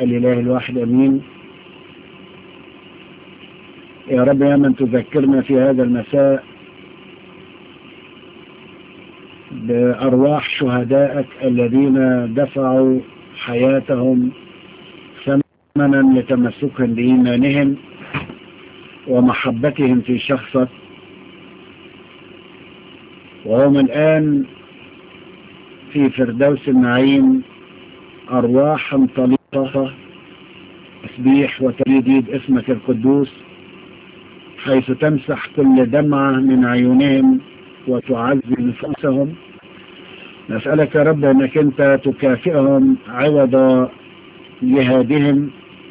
الإله الواحد أمين يا رب يا من تذكرنا في هذا المساء بأرواح شهدائك الذين دفعوا حياتهم ثمنا لتمسكهم بإيمانهم ومحبتهم في شخصك وهم الآن في فردوس النعيم أرواح طليقة تسبيح وتجديد اسمك القدوس حيث تمسح كل دمعة من عيونهم وتعزز نفوسهم نسألك يا رب أنك أنت تكافئهم عوض جهادهم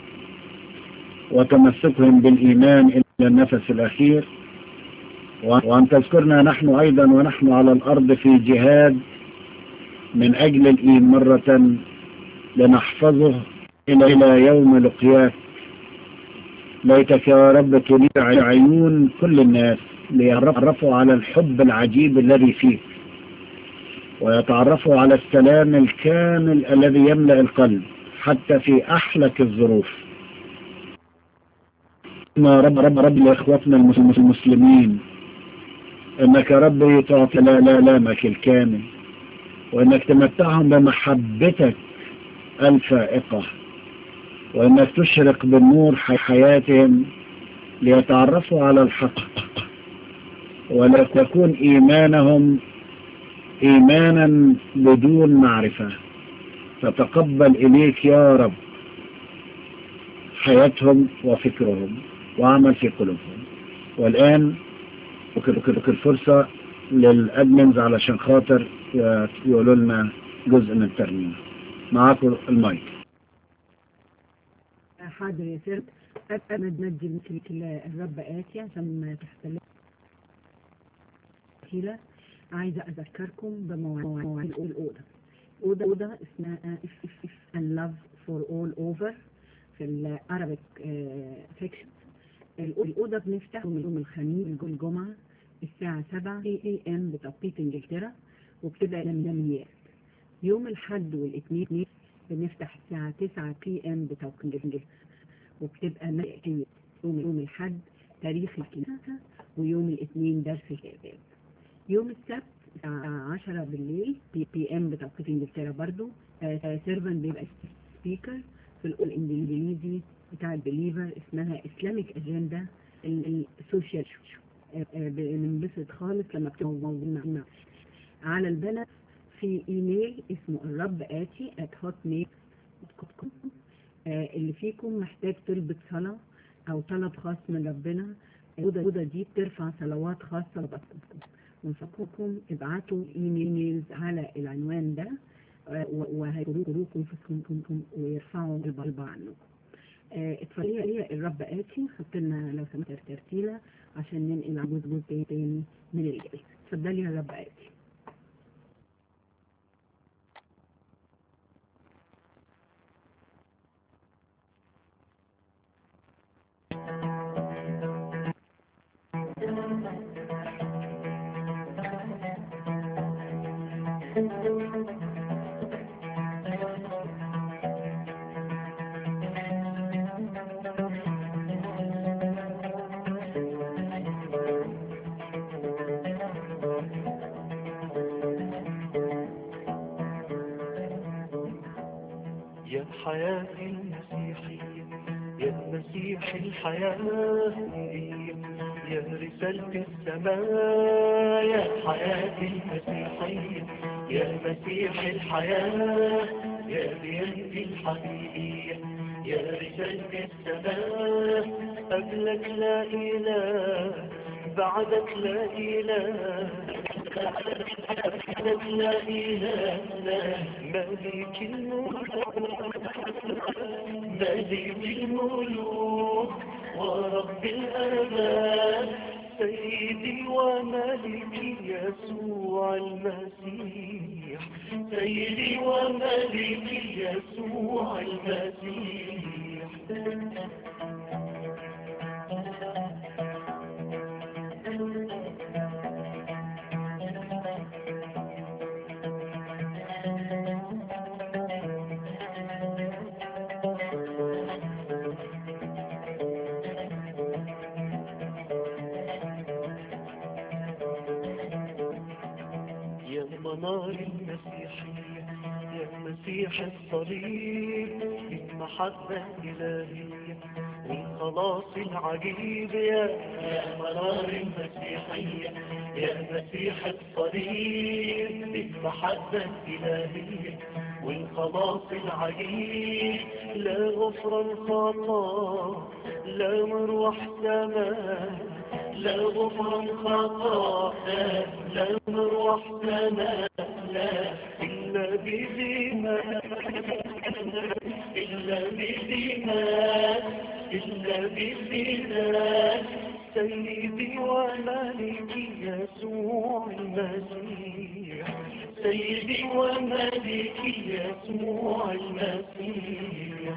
وتمسكهم بالإيمان إلى النفس الأخير وأن تذكرنا نحن أيضا ونحن على الأرض في جهاد من أجل الإيمان مرة لنحفظه إلى إلى يوم لقياك ليتك يا رب تنير عيون كل الناس ليعرفوا على الحب العجيب الذي فيك ويتعرفوا على السلام الكامل الذي يملأ القلب حتى في أحلك الظروف ما رب رب رب لإخوتنا المسلمين انك يا رب تعطي لا لا لامك الكامل وانك تمتعهم بمحبتك الفائقة وانك تشرق بالنور حياتهم ليتعرفوا على الحق ولا تكون ايمانهم ايمانا بدون معرفة فتقبل اليك يا رب حياتهم وفكرهم وعمل في قلوبهم والآن وكذلك الفرصة للأدمنز علشان خاطر يقولوا لنا جزء من الترميم معاكم المايك حاضر يا سيد أمد نجي مثل الرب آتي عشان ما تحتلش كده عايزة أذكركم بمواعيد الأوضة أوضة أوضة اسمها if, if, if and love for all over في العربيك فيكشن الأوضة بنفتح يوم الخميس الجمعة الساعة 7 اي ام بتوقيت انجلترا وبتبقى يوميات يوم الحد والاثنين بنفتح الساعة 9 بي ام بتوقيت انجلترا وبتبقى ملائكية يوم يوم الحد تاريخ الكنيسة ويوم الاثنين درس الآداب يوم السبت الساعة 10 بالليل بي بي ام بتوقيت انجلترا برضو سيرفن بيبقى سبيكر في الانجليزي بتاع البليفر اسمها اسلامك اجندا السوشيال بننبسط خالص لما بتبقوا موجودين على البلد في ايميل اسمه الرب اتي at hotmail.com اللي فيكم محتاج طلبة صلاة او طلب خاص من ربنا الأوضة دي بترفع صلوات خاصة بكم ونفكركم ابعتوا ايميلز على العنوان ده وهيقولوكم فيكم ويرفعوا البلبة عنكم اتفضلي لي الرب آتي حط لنا لو سمحت ترتيلة عشان ننقل على جزء جزء تاني من الجلسة اتفضلي يا رب آتي يا حياتي المسيحية يا مسيح الحياة يا رسالة السماء يا حياتي المسيحية يا مسيح الحياة يا بيدي الحقيقية يا رسالة السماء قبلك لا إله بعدك لا إله بعدك لا إله ملك الملوك ملك الملوك ورب الأرباب سيدي وملكي يسوع المسيح سيدي وملكي يسوع المسيح منار المسيحية يا مسيح الصليب المحبة الإلهية والخلاص العجيب يا منار المسيحية يا مسيح الصليب المحبة الإلهية والخلاص العجيب لا غفر الخطا لا مروح سماء لا غفر الخطا لا مروح سماء لا إلا بدماء إلا بدماء إلا بدماء سيدي ومالكي يسوع المسيح سيدي ومالكي يسوع المسيح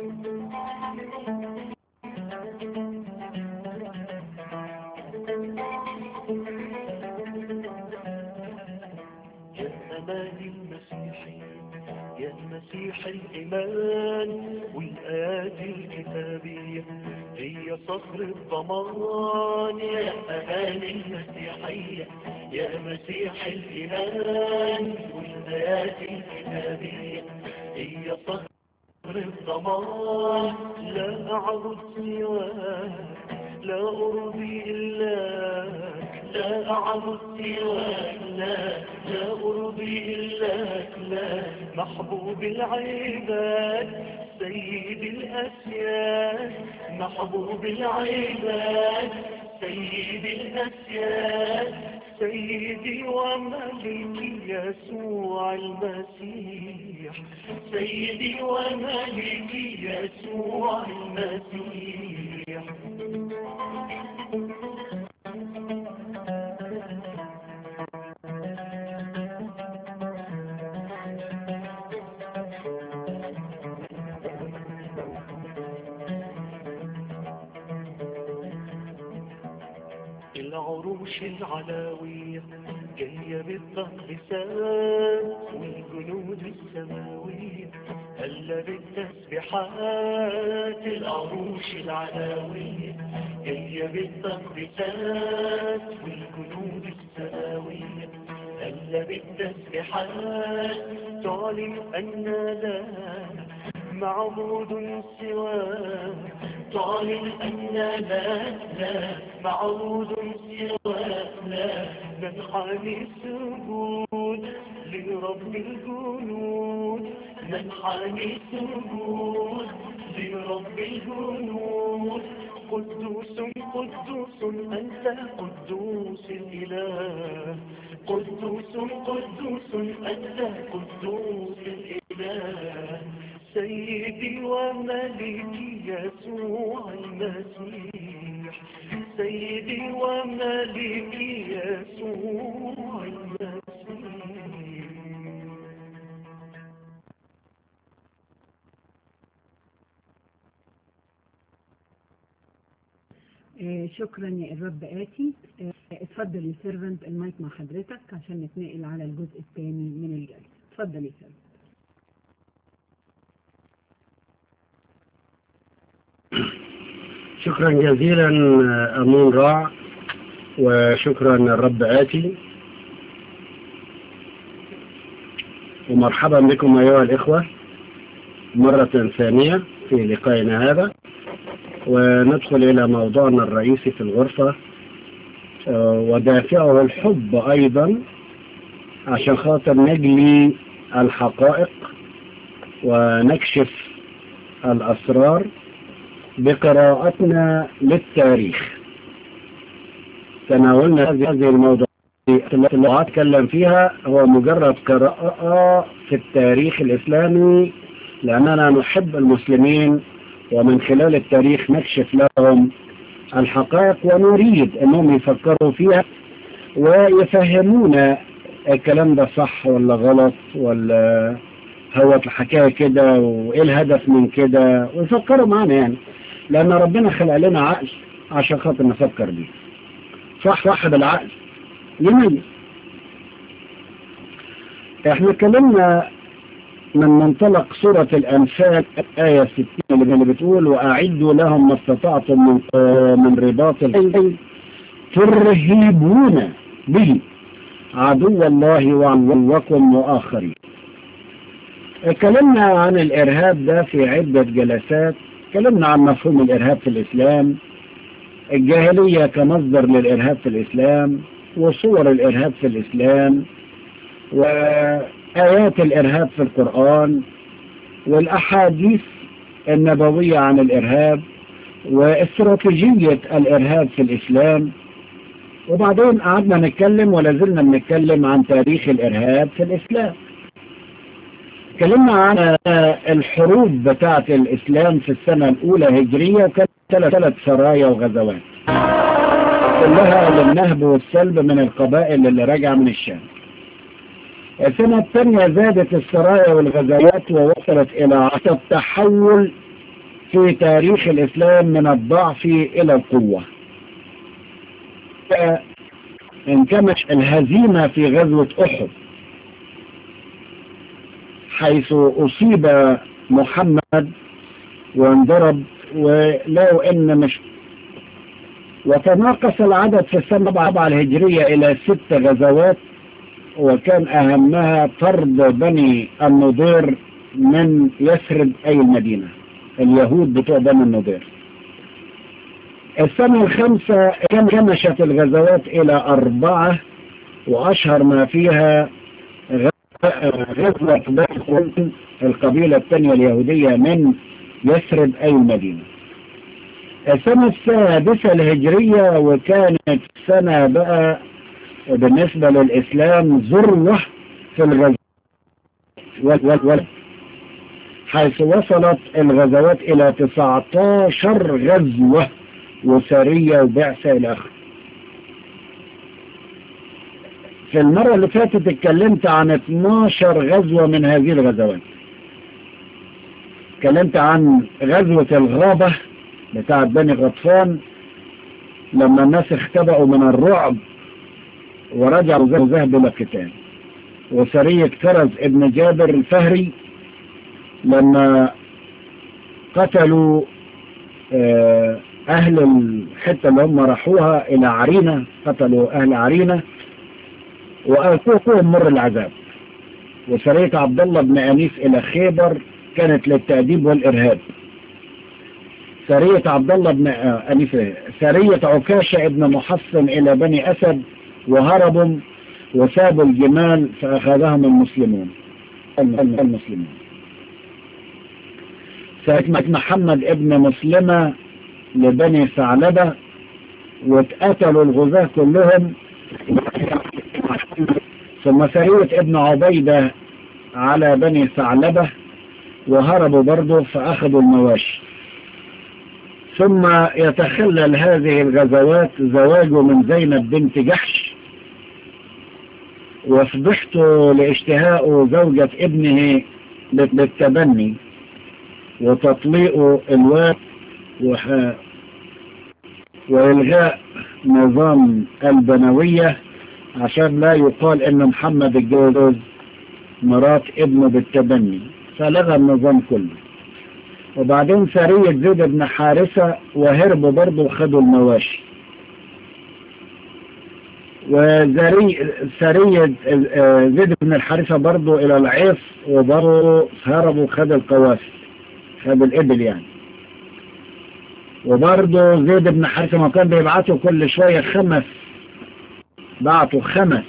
يا أمان المسيحي يا مسيح الإيمان والآيات الكتابية هي صخر الضمان يا أمان المسيحية يا مسيح الإيمان والآيات الكتابية هي صخر الضمان لا أعبد سواك لا أرضي إلاك لا أعبد سواك لا لا أرضي إلاك لا محبوب العباد سيد الأسياد محبوب العباد سيد الأسياد سيدي وملكي يسوع المسيح سيدي وملكي يسوع المسيح العروش العلاوية جاية بالتقدسات والجنود السماوية هلا بالتسبيحات العروش العلاوية جاية بالتقدسات والجنود السماوية هلا بالتسبيحات تعلن أن لا معبود سواه تعلن أن لا لا معبود سواه لا ننحني السجود لرب الجنود ننحني السجود لرب الجنود قدوس قدوس أنت قدوس الإله قدوس قدوس أنت قدوس الإله سيدي وملكي يسوع المسيح سيدي وملكي يسوع المسيح آه، شكرا يا الرب آتي آه، اتفضل يا سيرفنت المايك مع حضرتك عشان نتنقل على الجزء الثاني من الجلسة اتفضل يا سيرفنت شكرا جزيلا أمون راع وشكرا الرب آتي ومرحبا بكم أيها الإخوة مرة ثانية في لقائنا هذا وندخل إلى موضوعنا الرئيسي في الغرفة آه، ودافعه الحب أيضا عشان خاطر نجلي الحقائق ونكشف الأسرار بقراءتنا للتاريخ تناولنا هذه الموضوعات اللي أتكلم فيها هو مجرد قراءة في التاريخ الإسلامي لأننا نحب المسلمين ومن خلال التاريخ نكشف لهم الحقائق ونريد أنهم يفكروا فيها ويفهمونا الكلام ده صح ولا غلط ولا هو الحكاية كده وإيه الهدف من كده ويفكروا معانا يعني لأن ربنا خلق لنا عقل عشان خاطر نفكر بيه صح صاحب العقل يميز احنا اتكلمنا من منطلق سورة الأنفال آية 60 اللي بتقول وأعدوا لهم ما استطعتم من من رباط الخيل ترهبون به عدو الله وعدوكم وآخرين اتكلمنا عن الإرهاب ده في عدة جلسات اتكلمنا عن مفهوم الإرهاب في الإسلام الجاهلية كمصدر للإرهاب في الإسلام وصور الإرهاب في الإسلام وآيات الإرهاب في القرآن والأحاديث النبوية عن الإرهاب واستراتيجية الإرهاب في الإسلام وبعدين قعدنا نتكلم ولا زلنا بنتكلم عن تاريخ الإرهاب في الإسلام تكلمنا عن الحروب بتاعة الإسلام في السنة الأولى هجرية وكانت ثلاث سرايا وغزوات كلها للنهب والسلب من القبائل اللي راجعة من الشام السنة الثانية زادت السرايا والغزوات ووصلت إلى التحول في تاريخ الإسلام من الضعف إلى القوة انكمش الهزيمة في غزوة أحد حيث أصيب محمد وانضرب ولو إن مش وتناقص العدد في السنة الرابعة الهجرية إلى ست غزوات وكان أهمها طرد بني النضير من يثرب أي المدينة اليهود بتوع بني النضير السنة الخامسة كمشت الغزوات إلى أربعة وأشهر ما فيها غزوة بني القبيلة الثانية اليهودية من يثرب أي المدينة السنة السادسة الهجرية وكانت سنة بقى بالنسبة للإسلام ذروة في الغزوات والولد حيث وصلت الغزوات إلى 19 غزوة وسرية وبعثة إلى آخره في المرة اللي فاتت اتكلمت عن 12 غزوة من هذه الغزوات اتكلمت عن غزوة الغابة بتاعت بني غطفان لما الناس اختبأوا من الرعب ورجعوا ذهبوا للقتال وسرية كرز ابن جابر الفهري لما قتلوا أهل الحتة اللي هم راحوها إلى عرينة قتلوا أهل عرينة وألقوهم مر العذاب وسرية عبد الله بن أنيس إلى خيبر كانت للتأديب والإرهاب سرية عبد الله بن أنيس سرية عكاشة ابن محصن إلى بني أسد وهربوا وسابوا الجمال فأخذهم المسلمون المسلمون سرية محمد ابن مسلمة لبني ثعلبة واتقتلوا الغزاة كلهم ثم سرية ابن عبيدة على بني ثعلبة وهربوا برضه فأخذوا المواشي ثم يتخلل هذه الغزوات زواجه من زينب بنت جحش واصبحت لاشتهاء زوجة ابنه بالتبني وتطليق الواد وإلغاء نظام البنوية عشان لا يقال ان محمد اتجوز مرات ابنه بالتبني فلغى النظام كله وبعدين سرية زيد بن حارثة وهربوا برضه وخدوا المواشي وزري سرية زيد بن الحارثة برضه إلى العيص وبرضه هربوا خد القوافل خد الإبل يعني وبرضه زيد بن حارثة ما كان بيبعتوا كل شوية خمس بعتوا خمس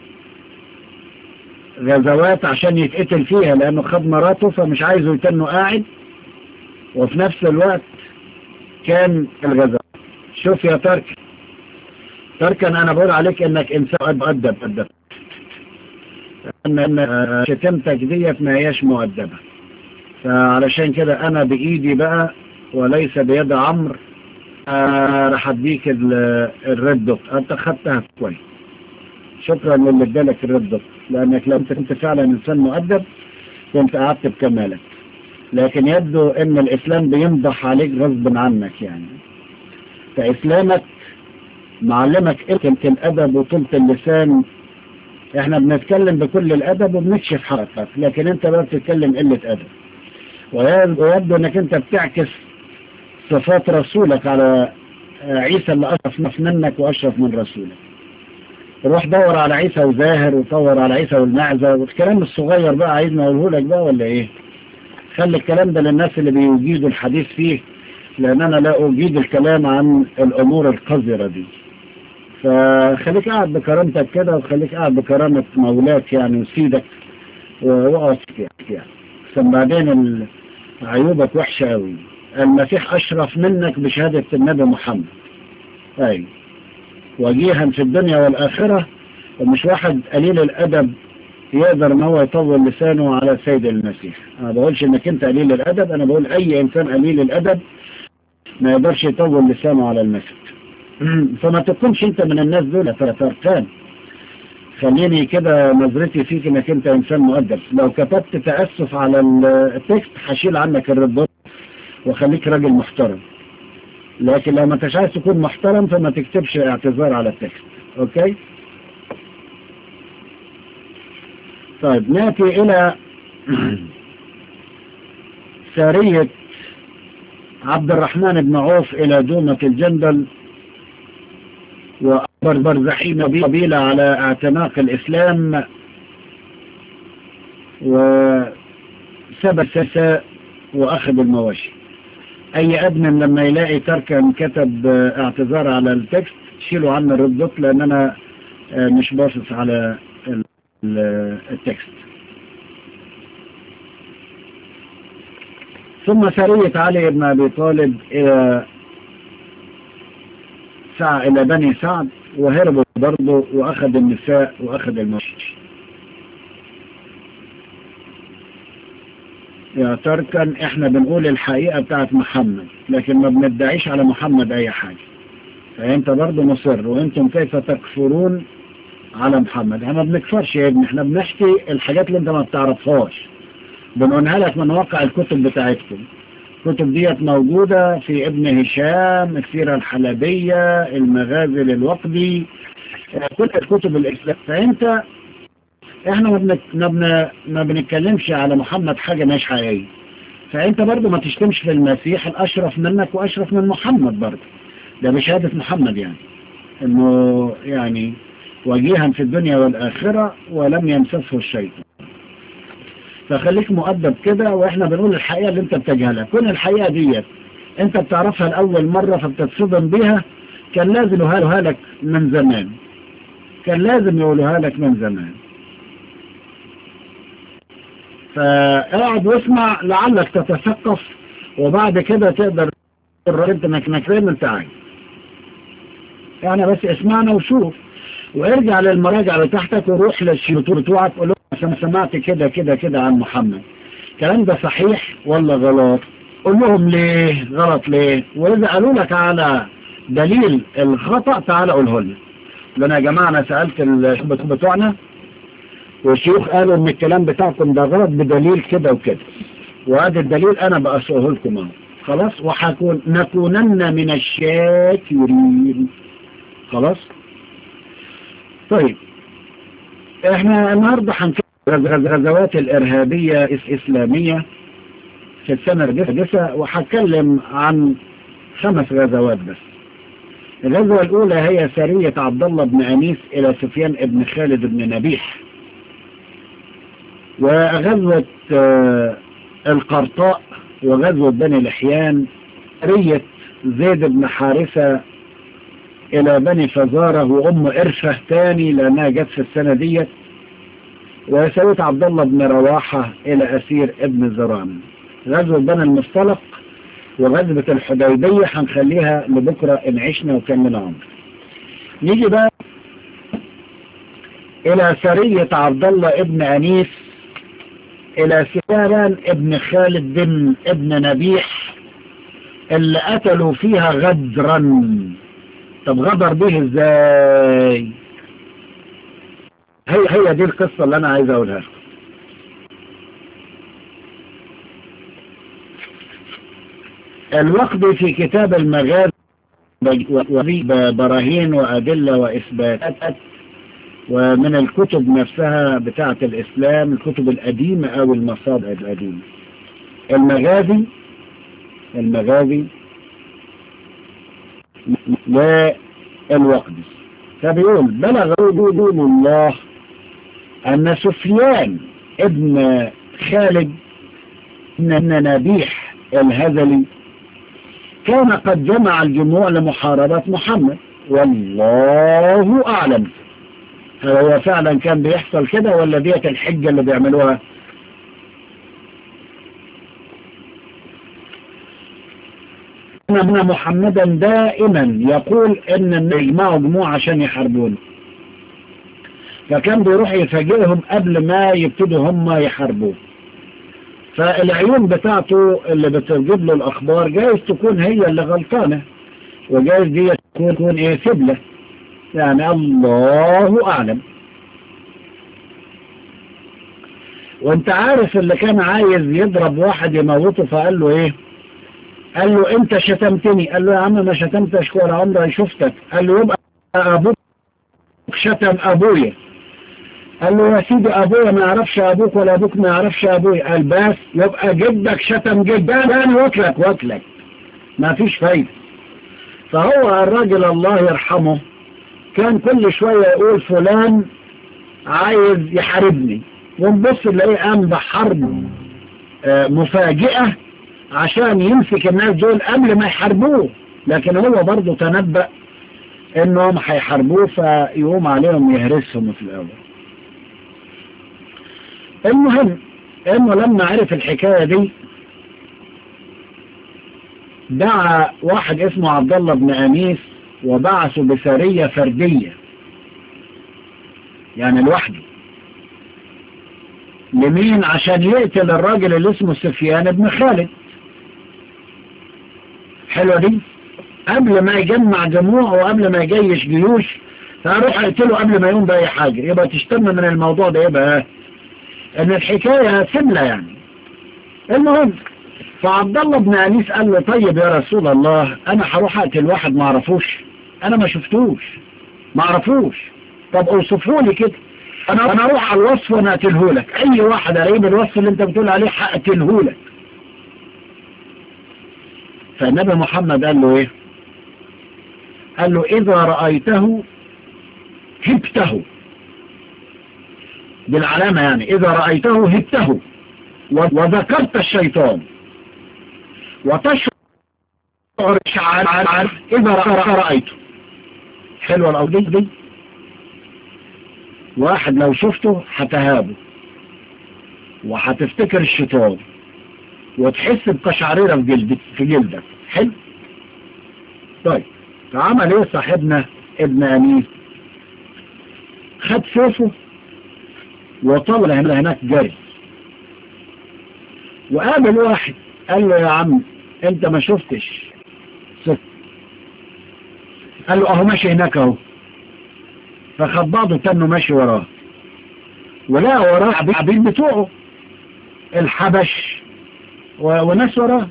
غزوات عشان يتقتل فيها لأنه خد مراته فمش عايزه يتنه قاعد وفي نفس الوقت كان الغزوات شوف يا ترك تركا أنا بقول عليك إنك إنسان مؤدب مؤدب أن شتمتك ديت ما هياش مؤدبة فعلشان كده أنا بإيدي بقى وليس بيد عمرو راح اديك الريد دوت انت خدتها كويس شكرا للي ادالك الريد دوت لانك لو انت كنت فعلا انسان مؤدب كنت قعدت بكمالك لكن يبدو ان الاسلام بينضح عليك غصب عنك يعني فاسلامك معلمك قلة الادب وطولة اللسان احنا بنتكلم بكل الادب وبنكشف حركات لكن انت بقى بتتكلم قلة ادب ويبدو انك انت بتعكس صفات رسولك على عيسى اللي أشرف منك وأشرف من رسولك روح دور على عيسى وزاهر ودور على عيسى والمعزة والكلام الصغير بقى عايزني اقوله لك بقى ولا ايه خلي الكلام ده للناس اللي بيجيدوا الحديث فيه لان انا لا اجيد الكلام عن الامور القذرة دي فخليك قاعد بكرامتك كده وخليك قاعد بكرامة مولاك يعني وسيدك واقعد يعني عشان بعدين ال- عيوبك وحشة قوي المسيح اشرف منك بشهادة النبي محمد اي وجيها في الدنيا والاخرة ومش واحد قليل الادب يقدر ان هو يطول لسانه على سيد المسيح انا بقولش انك انت قليل الادب انا بقول اي انسان قليل الادب ما يقدرش يطول لسانه على المسيح فما تكونش انت من الناس دول تركان خليني كده نظرتي فيك انك انت انسان مؤدب لو كتبت تأسف على التكست هشيل عنك الردود وخليك راجل محترم لكن لو ما انتش عايز تكون محترم فما تكتبش اعتذار على التكست اوكي طيب ناتي الى سارية عبد الرحمن بن عوف الى دومة الجندل وأكبر زعيم قبيلة على اعتناق الإسلام وسبب سساء وأخذ المواشي أي أدمن لما يلاقي تركا كتب اعتذار على التكست شيلوا عنا الردود لأن أنا مش باصص على التكست ثم سرية علي بن أبي طالب إلى سعى إلى بني سعد وهربوا برضه وأخذ النساء وأخذ المشي يا تركا احنا بنقول الحقيقة بتاعت محمد لكن ما بندعيش على محمد اي حاجة فانت برضه مصر وانتم كيف تكفرون على محمد احنا ما بنكفرش يا ابني احنا بنحكي الحاجات اللي انت ما بتعرفهاش بنقولها لك من واقع الكتب بتاعتكم الكتب ديت موجودة في ابن هشام السيرة الحلبية المغازي للوقدي كل الكتب الإسلام فأنت احنا ما, بنك... ما, بن... ما بنتكلمش على محمد حاجة مش حقيقية فأنت برضو ما تشتمش في المسيح الأشرف منك وأشرف من محمد برضو ده بشهادة محمد يعني انه يعني وجيها في الدنيا والآخرة ولم يمسسه الشيطان فخليك مؤدب كده واحنا بنقول الحقيقة اللي انت بتجهلها كون الحقيقة ديت انت بتعرفها لأول مرة فبتتصدم بيها كان لازم يقولها لك من زمان كان لازم يقولوها لك من زمان فاقعد واسمع لعلك تتثقف وبعد كده تقدر انت انك نكرم انت عايز يعني بس اسمعنا وشوف وارجع للمراجع اللي تحتك وروح للشيوطور بتوعك قول لهم انا سمعت كده كده كده عن محمد الكلام ده صحيح ولا غلط قول لهم ليه غلط ليه واذا قالوا لك على دليل الخطأ تعالى قوله لنا لان يا جماعة انا سألت الشباب بتوعنا والشيوخ قالوا ان الكلام بتاعكم ده غلط بدليل كده وكده وهذا الدليل انا بأسوه لكم اهو خلاص وحكون نكونن من الشاكرين خلاص طيب احنا النهاردة هنكمل الغزوات الارهابية الاسلامية في السنة الجسة وهتكلم عن خمس غزوات بس الغزوة الاولى هي سرية عبد الله بن انيس الى سفيان بن خالد بن نبيح وغزوة القرطاء وغزوة بني لحيان سرية زيد بن حارثة الى بني فزارة وام ارفة تاني لانها جت في السنة ديت وسويت عبد الله بن رواحة الى اسير ابن زران غزوة بني المصطلق وغزوة الحديبية هنخليها لبكرة ان عشنا وكمل عمر نيجي بقى الى سرية عبد الله ابن انيس الى سفيان ابن خالد بن ابن نبيح اللي قتلوا فيها غدرا طب غدر به ازاي هي هي دي القصة اللي انا عايز اقولها لكم الوقت في كتاب المغازي براهين وأدلة وإثباتات ومن الكتب نفسها بتاعة الإسلام الكتب القديمة أو المصادر القديمة المغازي المغازي والوقدي فبيقول بلغ دون الله أن سفيان ابن خالد بن نبيح الهذلي كان قد جمع الجموع لمحاربة محمد والله أعلم هل هو فعلا كان بيحصل كده ولا ديت الحجة اللي بيعملوها أن محمدا دائما يقول إن يجمعوا جموع عشان يحاربونه فكان بيروح يفاجئهم قبل ما يبتدوا هم يحاربوه فالعيون بتاعته اللي بتجيب له الأخبار جايز تكون هي اللي غلطانة وجايز دي تكون, تكون ايه سبلة يعني الله أعلم وانت عارف اللي كان عايز يضرب واحد يموته فقال له ايه قال له انت شتمتني قال له يا عم ما شتمتش ولا عمري شفتك قال له يبقى ابوك شتم ابويا قال له يا سيدي ابويا ما يعرفش ابوك ولا ابوك ما يعرفش ابويا قال بس يبقى جدك شتم جدك انا واكلك واكلك ما فيش فايدة فهو الراجل الله يرحمه كان كل شوية يقول فلان عايز يحاربني ونبص نلاقيه قام بحرب مفاجئة عشان يمسك الناس دول قبل ما يحاربوه لكن هو برضه تنبأ انهم هيحاربوه فيقوم عليهم يهرسهم في الاول المهم انه لما عرف الحكاية دي دعا واحد اسمه عبد الله بن انيس وبعثه بسرية فردية يعني لوحده لمين عشان يقتل الراجل اللي اسمه سفيان بن خالد حلوة دي قبل ما يجمع جموع وقبل ما يجيش جيوش فاروح اقتله قبل ما يقوم بأي حاجة يبقى تشتم من الموضوع ده يبقى ان الحكاية سملة يعني المهم فعبد الله بن انيس قال له طيب يا رسول الله انا هروح اقتل واحد ما اعرفوش انا ما شفتوش ما اعرفوش طب اوصفه لي كده انا انا اروح على الوصف وانا اقتله لك اي واحد قريب الوصف اللي انت بتقول عليه هقتله لك فالنبي محمد قال له ايه قال له اذا رأيته هبته بالعلامة يعني اذا رأيته هبته وذكرت الشيطان وتشعر شعار اذا رأيته حلوة الأوضي دي واحد لو شفته هتهابه وهتفتكر الشيطان وتحس بقشعريرة في جلدك في جلدك حلو طيب فعمل ايه صاحبنا ابن انيس خد سيفه وطلع هناك جري وقابل واحد قال له يا عم انت ما شفتش صف قال له اهو ماشي هناك اهو فخد بعضه تنه ماشي وراه ولا وراه عبيد بتوعه الحبش وناس وراه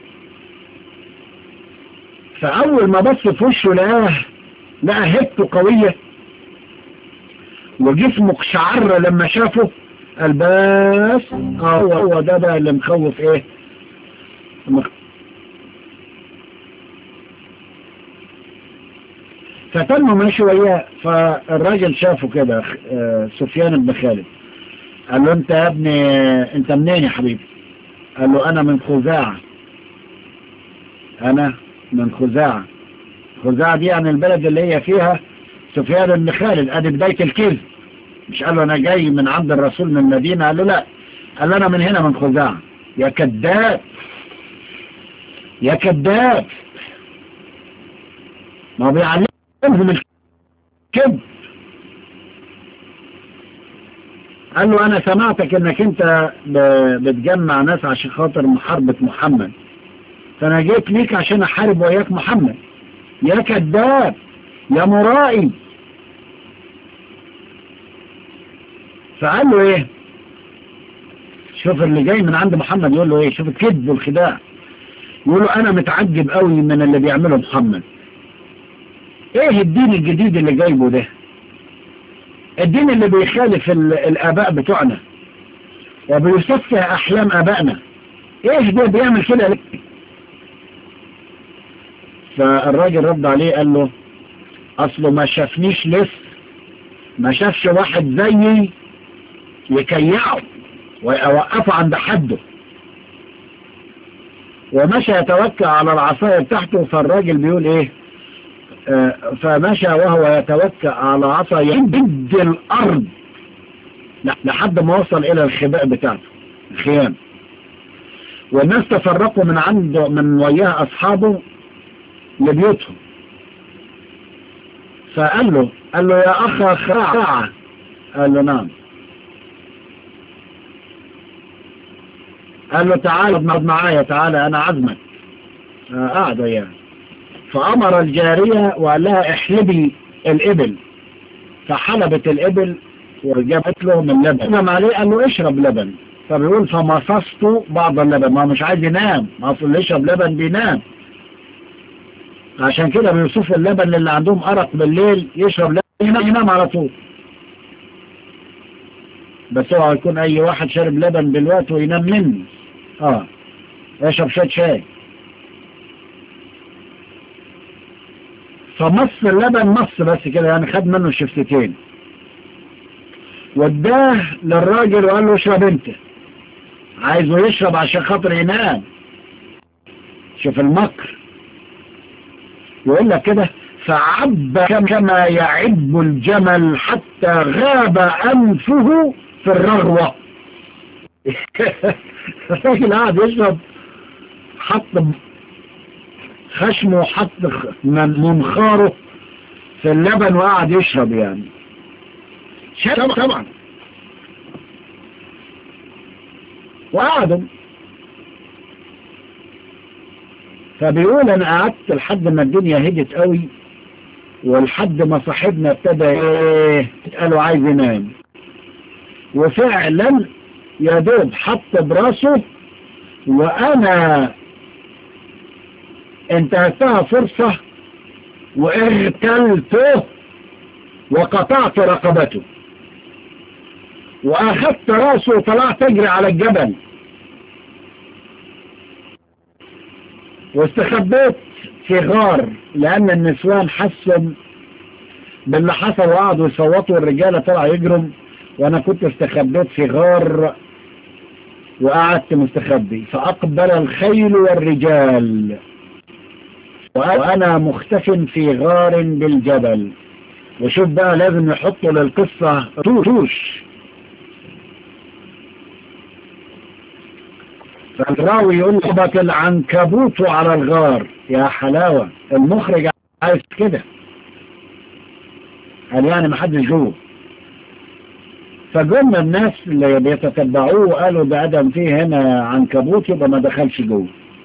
فأول ما بص في وشه لقاه لقى هبته قوية وجسمه قشعر لما شافه قال بس اه هو هو ده بقى اللي مخوف ايه مخ... فتنه ماشي وياه فالراجل شافه كده سفيان بن خالد قال له انت يا ابني انت منين يا حبيبي قال له انا من خزاعة انا من خزاعة خزاعة دي يعني البلد اللي هي فيها سفيان بن خالد ادي بداية الكذب مش قال له انا جاي من عند الرسول من المدينة قال له لا قال له انا من هنا من خزاعة يا كذاب يا كذاب ما بيعلمهم الكذب قال له انا سمعتك انك انت بتجمع ناس عشان خاطر محاربة محمد فانا جيت ليك عشان احارب وياك محمد يا كذاب يا مرائي فقال له ايه شوف اللي جاي من عند محمد يقول له ايه شوف الكذب والخداع يقول له انا متعجب قوي من اللي بيعمله محمد ايه الدين الجديد اللي جايبه ده الدين اللي بيخالف الآباء بتوعنا وبيسفه أحلام آبائنا إيش ده بيعمل كده ليه فالراجل رد عليه قال له اصله ما شافنيش لسه ما شافش واحد زيي يكيعه ويوقفه عند حده ومشى يتوكل على العصاية بتاعته فالراجل بيقول ايه آه فمشى وهو يتوكل على عصا يمد الارض لحد ما وصل الى الخباء بتاعته الخيام والناس تفرقوا من عنده من وياه اصحابه لبيوتهم فقال له قال له يا اخ خراعة قال له نعم قال له تعال اقعد معايا تعال انا عزمك قعد وياه فامر الجارية وقال لها احلبي الابل فحلبت الابل وجابت له من لبن انما عليه قال له اشرب لبن فبيقول فمصصت بعض اللبن ما مش عايز ينام ما اصل اللي يشرب لبن بينام عشان كده بيوصفوا اللبن اللي عندهم ارق بالليل يشرب لبن ينام, ينام على طول بس هو يكون اي واحد شارب لبن دلوقتي وينام مني اه يشرب شويه شاي فمص اللبن مص بس كده يعني خد منه شفتين وداه للراجل وقال له اشرب انت عايزه يشرب عشان خاطر ينام شوف المكر يقول لك كده فعب كما يعب الجمل حتى غاب أنفه في الرغوة الراجل قاعد يشرب حط خشمه حط منخاره في اللبن وقعد يشرب يعني شرب طبعا وقعدوا فبيقول انا قعدت لحد ما الدنيا هدت قوي ولحد ما صاحبنا ابتدى ايه قالوا عايز ينام وفعلا يا دوب حط براسه وانا انتهتها فرصة واغتلته وقطعت رقبته واخدت راسه وطلعت اجري على الجبل واستخبيت في غار لان النسوان حسوا باللي حصل وقعدوا يصوتوا والرجالة طلعوا يجروا وانا كنت استخبيت في غار وقعدت مستخبي فاقبل الخيل والرجال وانا مختف في غار بالجبل وشوف بقى لازم يحطوا للقصة توش فالراوي يقول لك العنكبوت على الغار يا حلاوة المخرج عايز كده قال يعني ما حدش جوه فجم الناس اللي بيتتبعوه وقالوا ده ادم فيه هنا عنكبوت يبقى ما دخلش جوه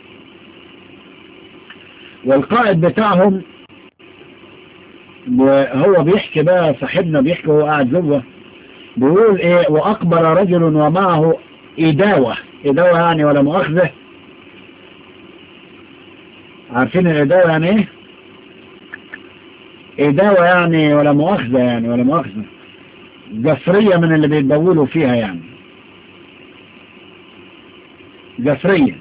والقائد بتاعهم وهو بيحكي بقى صاحبنا بيحكي وهو قاعد جوه بيقول ايه واقبل رجل ومعه إداوة إداوة يعني ولا مؤاخذة عارفين الإداوة يعني ايه إداوة يعني ولا مؤاخذة يعني ولا مؤاخذة جسرية من اللي بيتبولوا فيها يعني جسرية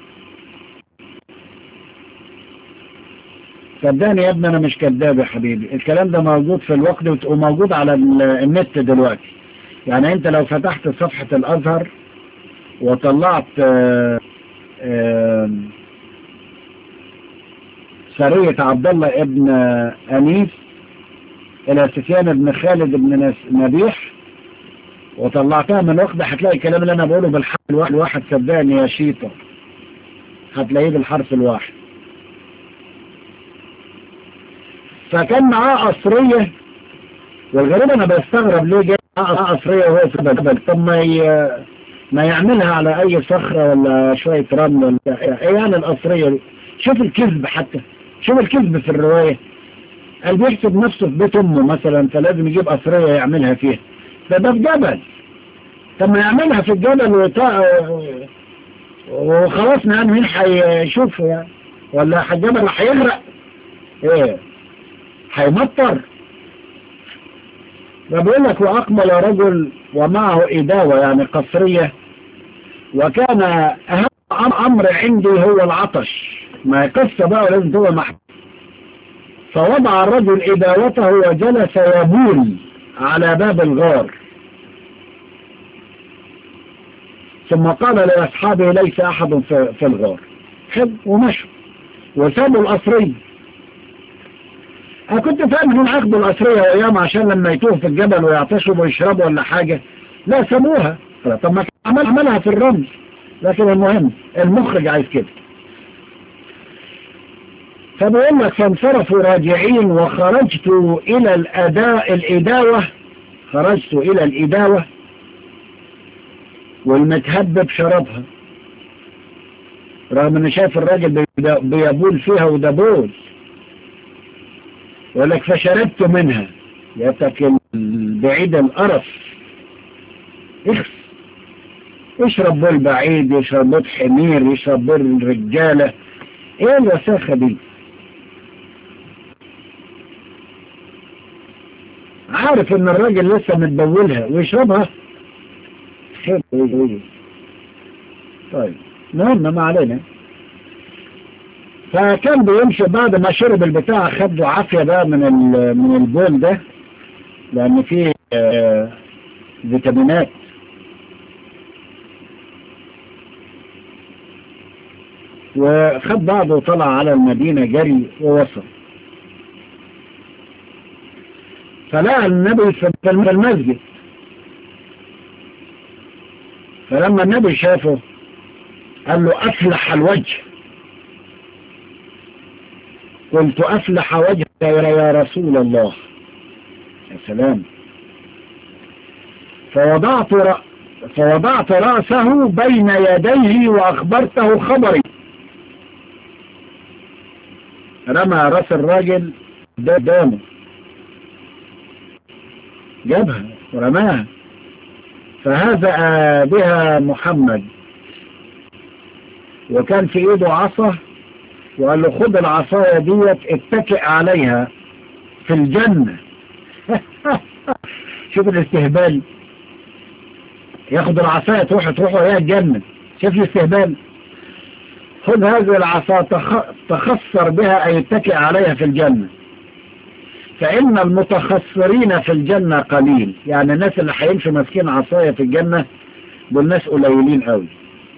صدقني يا ابني انا مش كذاب يا حبيبي الكلام ده موجود في الوقت وموجود على النت دلوقتي يعني انت لو فتحت صفحة الازهر وطلعت آآ آآ سرية عبد الله ابن انيس الى سفيان ابن خالد ابن نبيح وطلعتها من وقت هتلاقي الكلام اللي انا بقوله بالحرف الواحد الواحد صدقني يا شيطة هتلاقيه بالحرف الواحد فكان معاه قصرية والغريب انا بستغرب ليه جاي معاه قصرية وهو في الجبل طب ما ي... ما يعملها على اي صخرة ولا شوية رمل ولا ايه يعني القصرية دي شوف الكذب حتى شوف الكذب في الرواية قال بيحسب نفسه في بيت امه مثلا فلازم يجيب قصرية يعملها فيها ده ده في جبل طب ما يعملها في الجبل وطا... وخلاص يعني مين هيشوفه يعني ولا الجبل هيغرق ايه هيمطر فبيقول لك وأقبل رجل ومعه إداوة يعني قصرية وكان أهم أمر عندي هو العطش ما قصة بقى لازم تبقى محب فوضع الرجل إداوته وجلس يبول على باب الغار ثم قال لأصحابه ليس أحد في, في الغار حب ومشوا وسابوا الأسرية أنا كنت فاهم من عقد الأسرية وأيام عشان لما يتوه في الجبل ويعطشوا ويشربوا ولا حاجة لا سابوها طب ما عمل عملها في الرمل لكن المهم المخرج عايز كده فبيقول لك فانصرفوا راجعين وخرجت إلى الأداء الإداوة خرجت إلى الإداوة والمتهبب شربها رغم ان شايف الراجل بيبول فيها وده بول يقول لك فشربت منها يتك بعيد القرف اخس يشرب بول بعيد يشرب بول حمير يشرب بول رجالة ايه الوساخة دي عارف ان الراجل لسه متبولها ويشربها طيب المهم ما علينا فكان بيمشي بعد ما شرب البتاع خد له عافية بقى من من البول ده لأن فيه آه فيتامينات وخد بعضه وطلع على المدينة جري ووصل فلقى النبي في المسجد فلما النبي شافه قال له أفلح الوجه قلت أفلح وجهك يا رسول الله يا سلام فوضعت رأ... فوضعت رأسه بين يديه وأخبرته خبري رمى رأس الراجل قدامه جابها ورماها فهزأ بها محمد وكان في ايده عصا وقال له خد العصاية ديت اتكئ عليها في الجنة شوف الاستهبال ياخد العصاية تروح تروح وهي الجنة شوف الاستهبال خذ هذه العصا تخ... تخسر بها أي اتكئ عليها في الجنة فإن المتخسرين في الجنة قليل يعني الناس اللي هيمشوا ماسكين عصاية في الجنة دول ناس قليلين قوي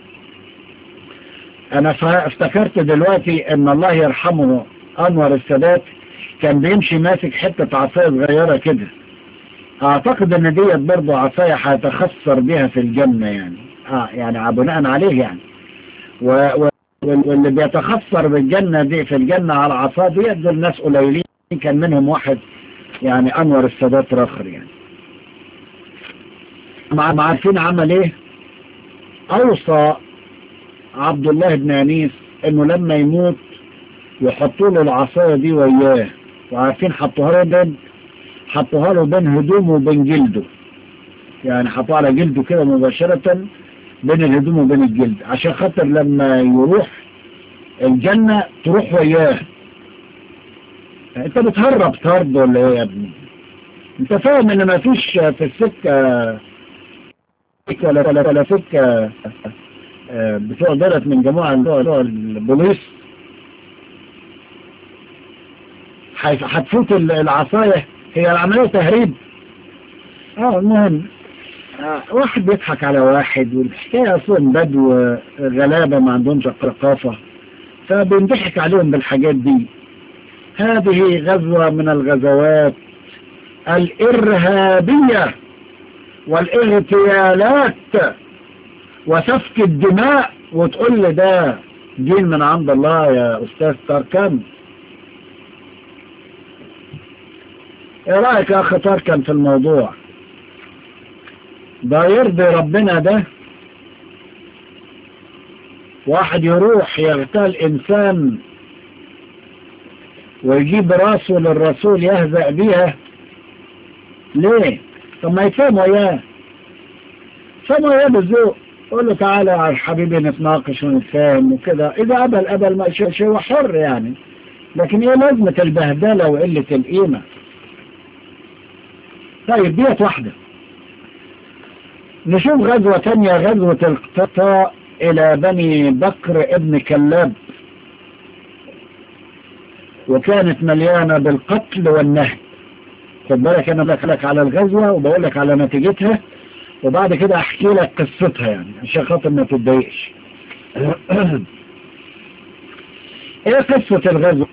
انا افتكرت دلوقتي ان الله يرحمه انور السادات كان بيمشي ماسك حتة عصاية صغيرة كده اعتقد ان ديت برضه عصاية هيتخسر بها في الجنة يعني اه يعني بناء عليه يعني و... و... واللي بيتخسر بالجنة دي في الجنة على عصا ديت دول ناس قليلين كان منهم واحد يعني انور السادات رخر يعني ما عارفين عمل ايه اوصى عبد الله بن انيس انه لما يموت يحطوا له العصايه دي وياه وعارفين حطوها له بين حطوها له بين هدومه وبين جلده يعني حطوها على جلده كده مباشرة بين الهدوم وبين الجلد عشان خاطر لما يروح الجنة تروح وياه انت بتهرب طرد ولا ايه يا ابني انت فاهم ان ما فيش في السكة ولا ولا ولا سكة بتوع دولت من جماعة بتوع البوليس هتفوت العصاية هي العملية تهريب اه المهم آه واحد بيضحك على واحد والحكاية اصلا بدو غلابة ما عندهمش ثقافة فبنضحك عليهم بالحاجات دي هذه غزوة من الغزوات الإرهابية والاغتيالات وسفك الدماء وتقول لي ده دين من عند الله يا أستاذ تركن ايه رأيك يا أخ تركن في الموضوع ده يرضي ربنا ده واحد يروح يغتال إنسان ويجيب راسه للرسول يهزأ بيها ليه طب ما يفهم وياه فهم وياه بالذوق قول له تعالى يا حبيبي نتناقش ونتفاهم وكده إذا قبل قبل ما شيء شيء حر يعني لكن ايه لازمة البهدلة وقلة القيمة طيب ديت واحدة نشوف غزوة تانية غزوة القطاع إلى بني بكر ابن كلاب وكانت مليانة بالقتل والنهب خد بالك انا بقول لك على الغزوة وبقول لك على نتيجتها وبعد كده احكي لك قصتها يعني عشان خاطر ما تتضايقش ايه قصة الغزوة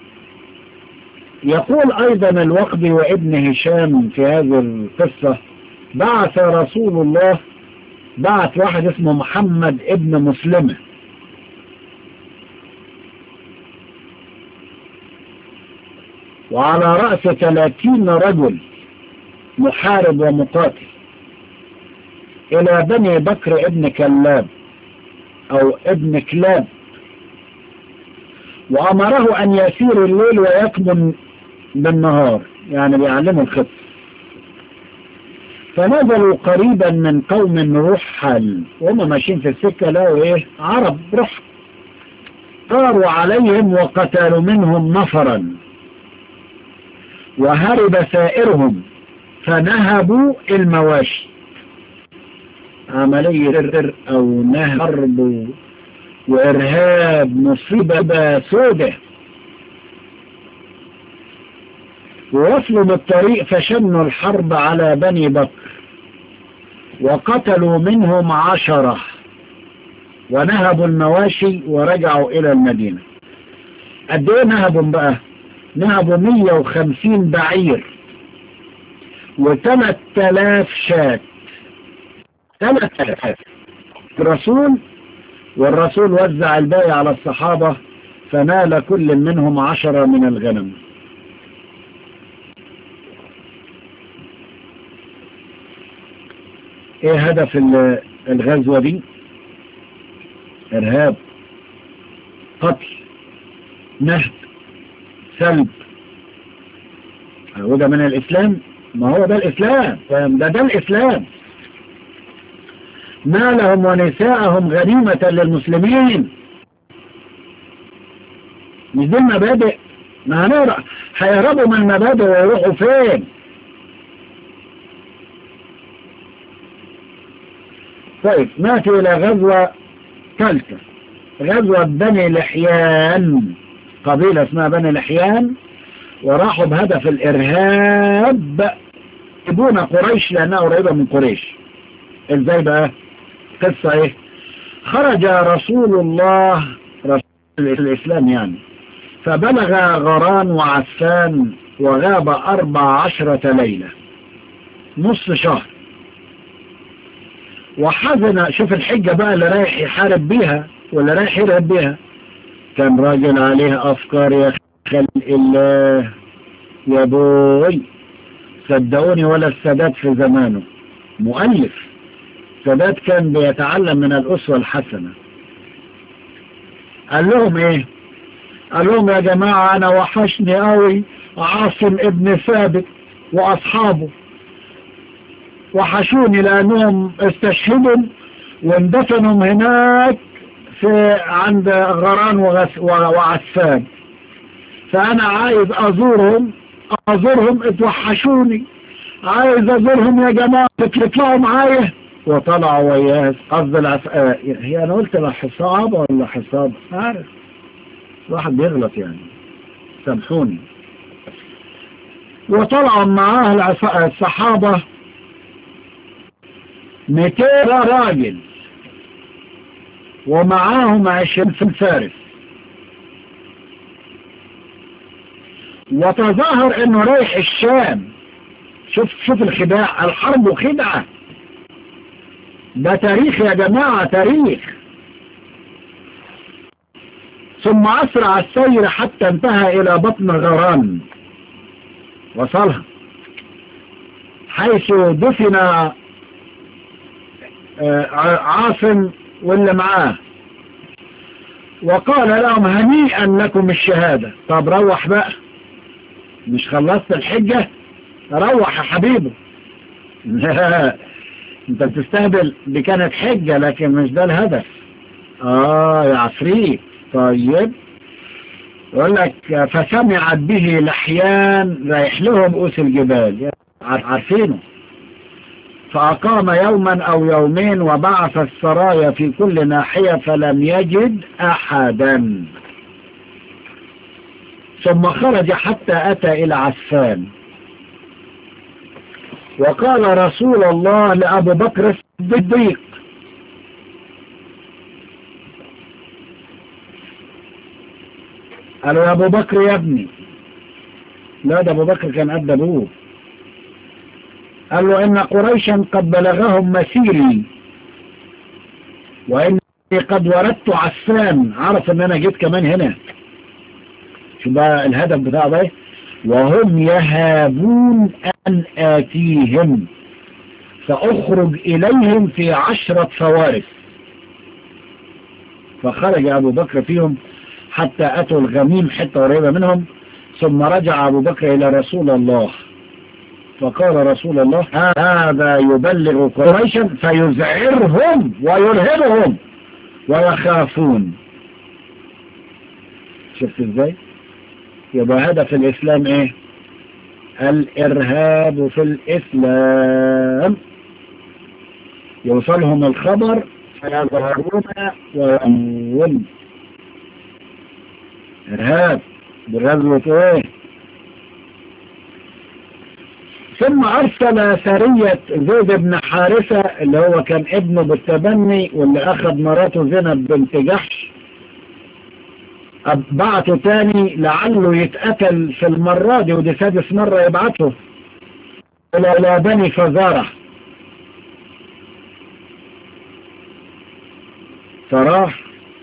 يقول ايضا الوقدي وابن هشام في هذه القصة بعث رسول الله بعث واحد اسمه محمد ابن مسلمة وعلى رأس ثلاثين رجل محارب ومقاتل إلى بني بكر ابن كلاب أو ابن كلاب وأمره أن يسير الليل ويكمن بالنهار يعني بيعلموا الخط فنزلوا قريبا من قوم رحل وهم ماشيين في السكة لقوا ايه عرب رحل طاروا عليهم وقتلوا منهم نفرا وهرب سائرهم فنهبوا المواشي عملية او نهب وارهاب مصيبة سودة ووصلوا بالطريق فشنوا الحرب على بني بكر وقتلوا منهم عشرة ونهبوا المواشي ورجعوا إلى المدينة قد ايه نهبوا بقى نهبوا 150 بعير وثلاث تلاف شاة ثلاث تلاف الرسول والرسول وزع الباقي على الصحابة فنال كل منهم عشرة من الغنم ايه هدف الغزوة دي ارهاب قتل نهب سلب هو ده من الاسلام ما هو ده الاسلام ده ده الاسلام مالهم ونساءهم غنيمة للمسلمين مش دي المبادئ ما هنقرأ هيهربوا من المبادئ ويروحوا فين طيب ناتي إلى غزوة ثالثة غزوة بني لحيان قبيلة اسمها بني لحيان وراحوا بهدف الإرهاب يبون قريش لأنها قريبة من قريش ازاي بقى قصة ايه خرج رسول الله رسول الإسلام يعني فبلغ غران وعسان وغاب أربع عشرة ليلة نص شهر وحزن شوف الحجة بقى اللي رايح يحارب بيها ولا رايح يرهب بيها كان راجل عليه أفكار يا خلق الله يا بوي صدقوني ولا السادات في زمانه مؤلف سادات كان بيتعلم من الأسوة الحسنة قال لهم ايه قال لهم يا جماعة انا وحشني قوي عاصم ابن ثابت واصحابه وحشوني لانهم استشهدوا واندفنوا هناك في عند غران وغس وعسان فانا عايز ازورهم ازورهم اتوحشوني عايز ازورهم يا جماعة تطلعوا معايا وطلعوا وياه قصد العسقاء هي انا قلت لا حصاب ولا حصاب عارف واحد بيغلط يعني سامحوني وطلعوا معاه الصحابة 200 راجل ومعاهم 20 فارس وتظاهر انه رايح الشام شوف شوف الخداع الحرب خدعة ده تاريخ يا جماعة تاريخ ثم أسرع السير حتى انتهى إلى بطن غران وصلها حيث دفن عاصم واللي معاه وقال لهم هنيئا لكم الشهادة طب روح بقى مش خلصت الحجة روح يا حبيبي انت بتستهبل دي كانت حجة لكن مش ده الهدف اه يا عفريت طيب يقول لك فسمعت به لحيان رايح لهم أوس الجبال عارفينه فأقام يوما أو يومين وبعث السرايا في كل ناحية فلم يجد أحدا ثم خرج حتى أتى إلى عسفان وقال رسول الله لأبو بكر الصديق قالوا يا أبو بكر يا ابني لا ده أبو بكر كان قد أبوه قال له إن قريشا قد بلغهم مسيري وإني قد وردت عسان عرف إن أنا جيت كمان هنا شو بقى الهدف بتاع ده وهم يهابون أن آتيهم فأخرج إليهم في عشرة فوارس فخرج أبو بكر فيهم حتى أتوا الغميم حتى قريبة منهم ثم رجع أبو بكر إلى رسول الله فقال رسول الله هذا يبلغ قريشا فيزعرهم ويرهبهم ويخافون شفت ازاي يبقى هدف الإسلام ايه الإرهاب في الإسلام يوصلهم الخبر فيظهرون ويأمون إرهاب بغزوة ايه ثم أرسل سرية زيد بن حارثة اللي هو كان ابنه بالتبني واللي أخذ مراته زينب بنت جحش بعته تاني لعله يتقتل في المرة دي ودي سادس مرة يبعته إلى بني فزارة فراح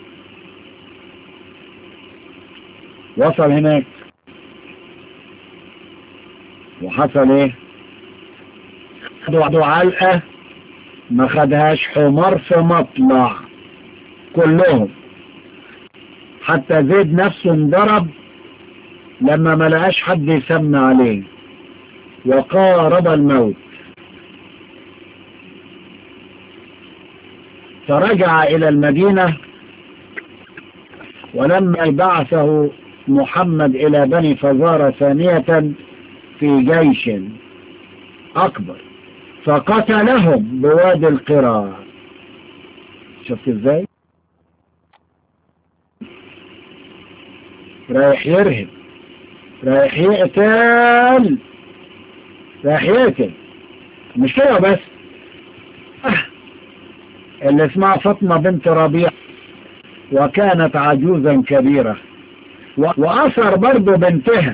وصل هناك وحصل ايه خدوا علقة ما خدهاش حمار في مطلع كلهم حتى زيد نفسه انضرب لما ما لقاش حد يسمى عليه وقارب الموت فرجع الى المدينة ولما بعثه محمد الى بني فزارة ثانية في جيش أكبر فقتلهم بوادي القرى شفت ازاي رايح يرهب رايح يقتل رايح يقتل مش كده بس آه. اللي اسمها فاطمة بنت ربيع وكانت عجوزا كبيرة وأثر برضو بنتها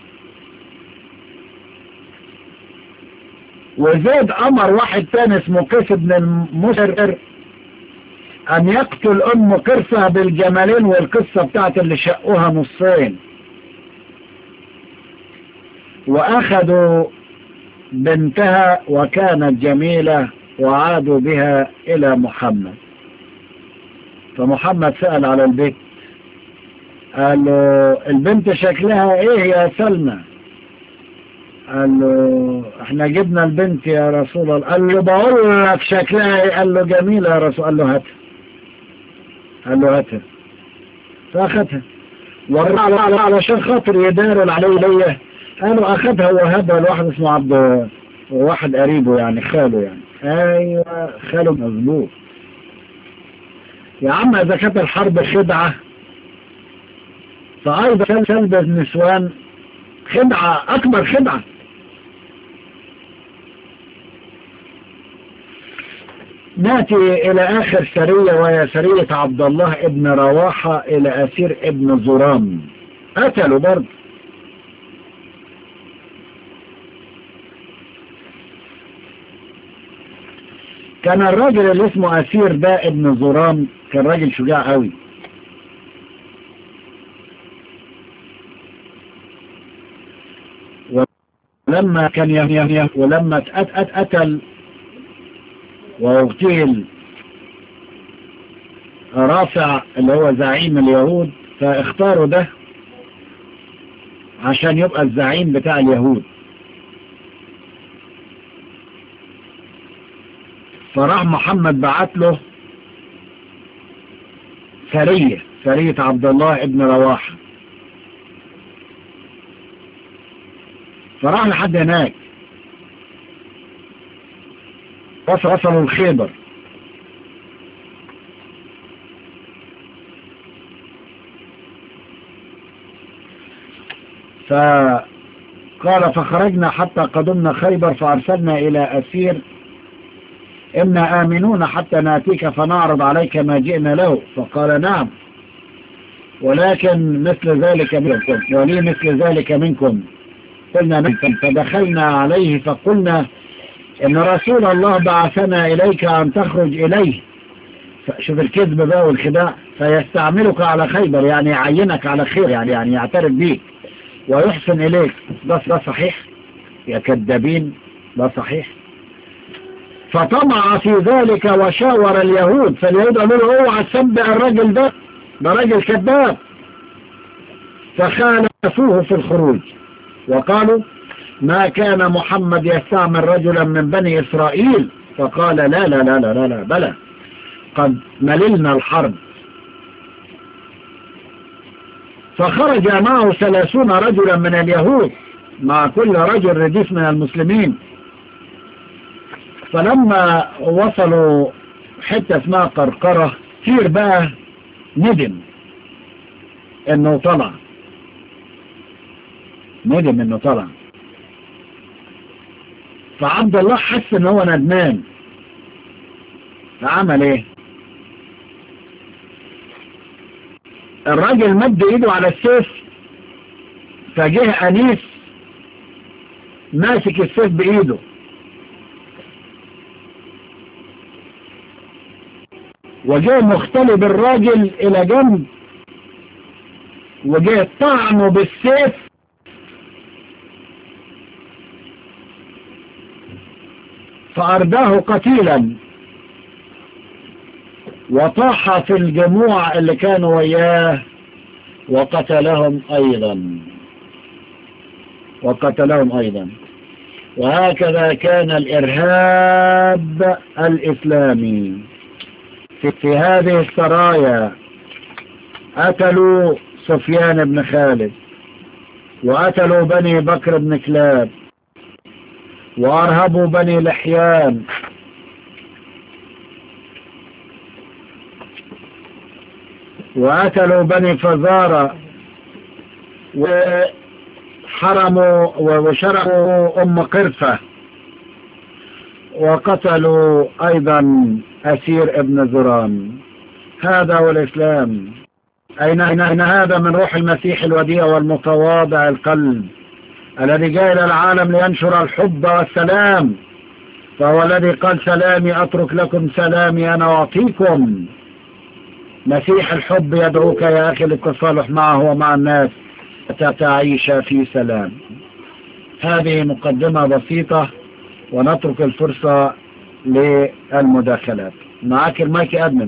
وزيد امر واحد تاني اسمه قيس بن المسر ان يقتل ام قرصة بالجمالين والقصة بتاعت اللي شقوها نصين واخذوا بنتها وكانت جميلة وعادوا بها الى محمد فمحمد سأل على البيت قال له البنت شكلها ايه يا سلمى قال له احنا جبنا البنت يا رسول الله قال له بقول لك شكلها ايه قال له جميلة يا رسول قال له هاتها قال له هاتها فاخدها ورع علشان خاطر يدارل عليه ليا قالوا اخدها وهبها لواحد اسمه عبد واحد قريبه يعني خاله يعني ايوه خاله مظبوط يا عم اذا كانت الحرب خدعة فايضا سلب النسوان خدعة اكبر خدعة ناتي الى اخر سرية وهي سرية عبد الله ابن رواحة الى اسير ابن زرام قتلوا برضه كان الراجل اللي اسمه اسير ده ابن زرام كان راجل شجاع قوي ولما كان يم ولما اتقتل واغتيل رافع اللي هو زعيم اليهود فاختاروا ده عشان يبقى الزعيم بتاع اليهود فراح محمد بعت له سرية سرية عبد الله ابن رواحة فراح لحد هناك وصلوا الخيبر فقال فخرجنا حتى قدمنا خيبر فأرسلنا إلى أسير إنا آمنون حتى ناتيك فنعرض عليك ما جئنا له فقال نعم ولكن مثل ذلك منكم ولي مثل ذلك منكم قلنا منكم فدخلنا عليه فقلنا إن رسول الله بعثنا إليك أن تخرج إليه شوف الكذب بقى والخداع فيستعملك على خيبر يعني يعينك على خير يعني يعني يعترف بيك ويحسن إليك ده ده صحيح يا كذابين ده صحيح فطمع في ذلك وشاور اليهود فاليهود قالوا له اوعى تسبع الراجل ده ده راجل كذاب فخالفوه في الخروج وقالوا ما كان محمد يستعمل رجلا من بني إسرائيل فقال لا لا لا لا لا, لا بلى قد مللنا الحرب فخرج معه ثلاثون رجلا من اليهود مع كل رجل رديف من المسلمين فلما وصلوا حتة اسمها قرقرة كتير بقى ندم انه طلع ندم انه طلع فعبد الله حس ان هو ندمان فعمل ايه الراجل مد ايده على السيف فجه انيس ماسك السيف بايده وجاء مختلب الراجل الى جنب وجاء طعنه بالسيف فأرداه قتيلا وطاح في الجموع اللي كانوا وياه وقتلهم أيضا وقتلهم أيضا وهكذا كان الإرهاب الإسلامي في, في هذه السرايا قتلوا سفيان بن خالد وقتلوا بني بكر بن كلاب وأرهبوا بني لحيان وقتلوا بني فزارة وحرموا وشرعوا أم قرفة وقتلوا أيضا أسير ابن زران هذا هو الإسلام أين, أين هذا من روح المسيح الوديع والمتواضع القلب الذي جاء إلى العالم لينشر الحب والسلام فهو الذي قال سلامي أترك لكم سلامي أنا أعطيكم مسيح الحب يدعوك يا أخي للتصالح معه ومع الناس تعيش في سلام هذه مقدمة بسيطة ونترك الفرصة للمداخلات معك المايك أدمن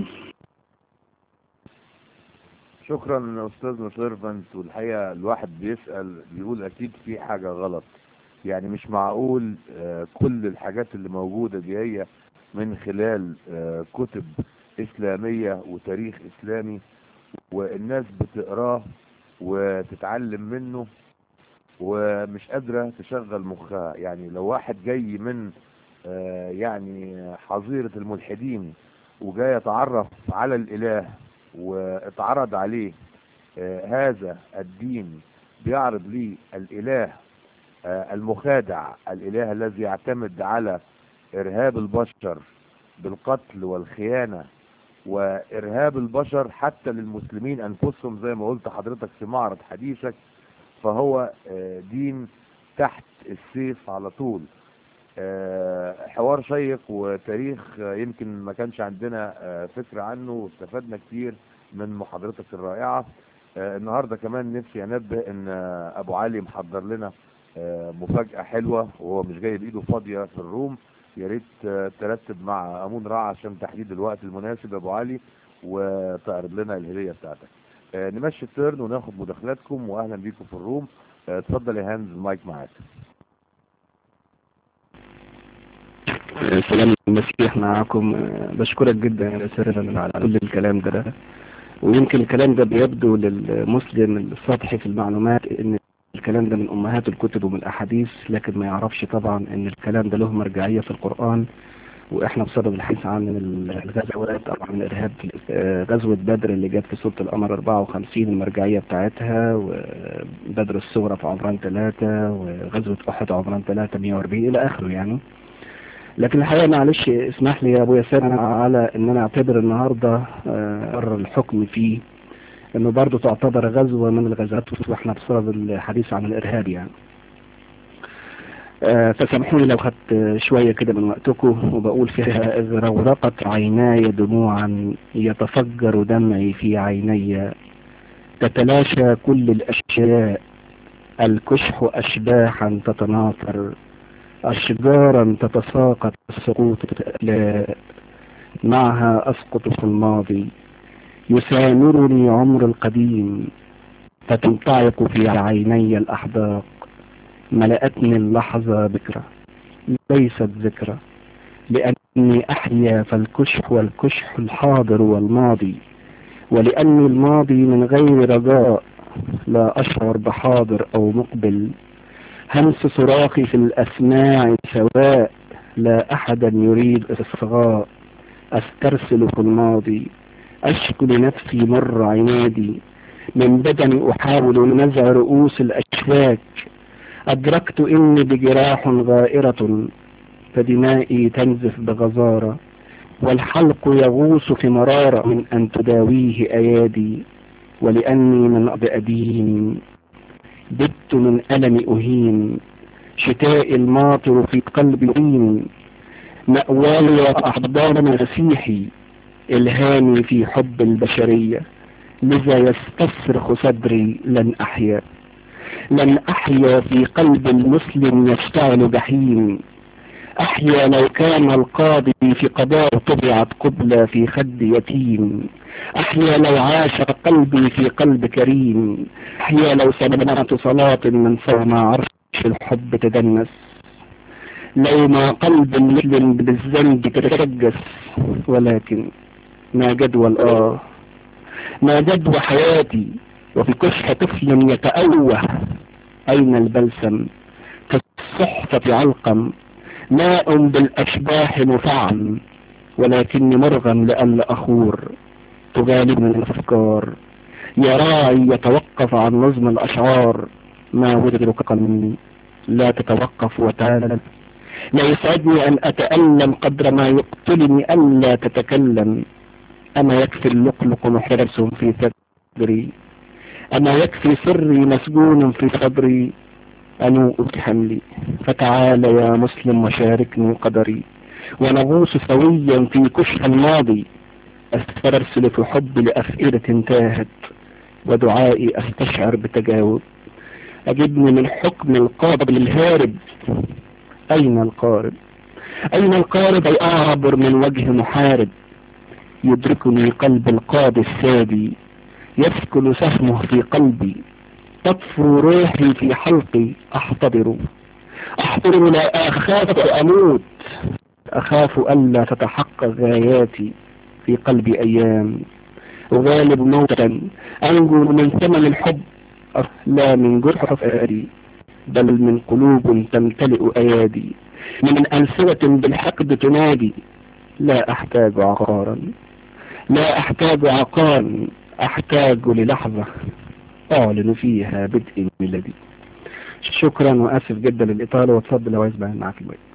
شكرا استاذنا سيرفنت والحقيقه الواحد بيسال بيقول اكيد في حاجه غلط يعني مش معقول آه كل الحاجات اللي موجوده دي هي من خلال آه كتب اسلاميه وتاريخ اسلامي والناس بتقراه وتتعلم منه ومش قادره تشغل مخها يعني لو واحد جاي من آه يعني حظيره الملحدين وجاي يتعرف على الاله واتعرض عليه آه هذا الدين بيعرض لي الاله آه المخادع الاله الذي يعتمد على ارهاب البشر بالقتل والخيانة وارهاب البشر حتى للمسلمين انفسهم زي ما قلت حضرتك في معرض حديثك فهو آه دين تحت السيف على طول حوار شيق وتاريخ يمكن ما كانش عندنا فكرة عنه واستفدنا كتير من محاضرتك الرائعة النهاردة كمان نفسي انبه ان ابو علي محضر لنا مفاجأة حلوة وهو مش جاي بايده فاضية في الروم يا ريت ترتب مع امون راعي عشان تحديد الوقت المناسب ابو علي وتعرض لنا الهدية بتاعتك نمشي الترن وناخد مداخلاتكم واهلا بيكم في الروم اتفضل يا هانز المايك معاك سلام المسيح معاكم بشكرك جدا يا سيرنا على كل الكلام ده, ده ويمكن الكلام ده بيبدو للمسلم السطحي في المعلومات ان الكلام ده من امهات الكتب ومن الاحاديث لكن ما يعرفش طبعا ان الكلام ده له مرجعية في القرآن واحنا بصدد الحديث عن الغزوات طبعا الارهاب آه، غزوة بدر اللي جت في سورة القمر 54 المرجعية بتاعتها وبدر الصغرى في عمران 3 وغزوة احد عمران 3 140 الى اخره يعني لكن الحقيقة معلش اسمح لي يا ابويا سامع على ان انا اعتبر النهاردة آه، قرر الحكم فيه انه برضه تعتبر غزوة من الغزوات واحنا بصدد الحديث عن الارهاب يعني آه، فسامحوني لو خدت شوية كده من وقتكم وبقول فيها إذ رورقت عيناي دموعا يتفجر دمعي في عيني تتلاشى كل الأشياء الكشح أشباحا تتناثر أشجارا تتساقط سقوط الألاء معها أسقط في الماضي يسامرني عمر القديم فتنطلق في عيني الأحداق ملأتني اللحظة ذكرى ليست ذكرى لأني أحيا فالكشح والكشح الحاضر والماضي ولأني الماضي من غير رجاء لا أشعر بحاضر أو مقبل همس صراخي في الأسماع سواء لا أحدا يريد إصغاء أسترسل في الماضي أشكو لنفسي مر عنادي من بدني أحاول نزع رؤوس الأشواك أدركت إني بجراح غائرة فدمائي تنزف بغزارة والحلق يغوص في مرارة من أن تداويه أيادي ولأني من بأدين بت من ألم أهين شتاء الماطر في قلبي طين مأواي وأحضان مسيحي إلهامي في حب البشرية لذا يستصرخ صدري لن أحيا لن أحيا في قلب المسلم يشتعل جحيم أحيا لو كان القاضي في قضاء طبعت قبلة في خد يتيم أحيا لو عاش قلبي في قلب كريم أحيا لو سمعت صلاة من صوم عرش الحب تدنس لو ما قلب المسلم بالذنب تتشجس ولكن ما جدوى الآه ما جدوى حياتي وفي كشح طفل يتأوه أين البلسم كالصحفة علقم ماء بالأشباح مفعم ولكني مرغم لألا أخور تغالبني الأفكار يا راعي يتوقف عن نظم الأشعار ما وجدك مني لا تتوقف وتعالى لا يسعدني أن أتألم قدر ما يقتلني ألا تتكلم أما يكفي اللقلق محرس في صدري أما يكفي سري مسجون في صدري أنوء حملي فتعال يا مسلم وشاركني قدري ونغوص سويا في كشح الماضي أسترسل في حب لأفئدة تاهت ودعائي أستشعر بتجاوب أجبني من حكم القابل الهارب أين القارب أين القارب أي أعبر من وجه محارب يدركني قلب القاضي السادي يسكن سهمه في قلبي تطفو روحي في حلقي أحتضر أحتضر لا أخاف أموت أخاف ألا تتحقق غاياتي في قلبي أيام أغالب موتا أنجو من ثمن الحب لا من جرح فؤادي بل من قلوب تمتلئ أيادي من ألسنة بالحقد تنادي لا أحتاج عقارا لا أحتاج عقارا أحتاج للحظة أعلن فيها بدء ميلادي شكرا وآسف جدا للإطالة واتفضل لو عايز معاك الوقت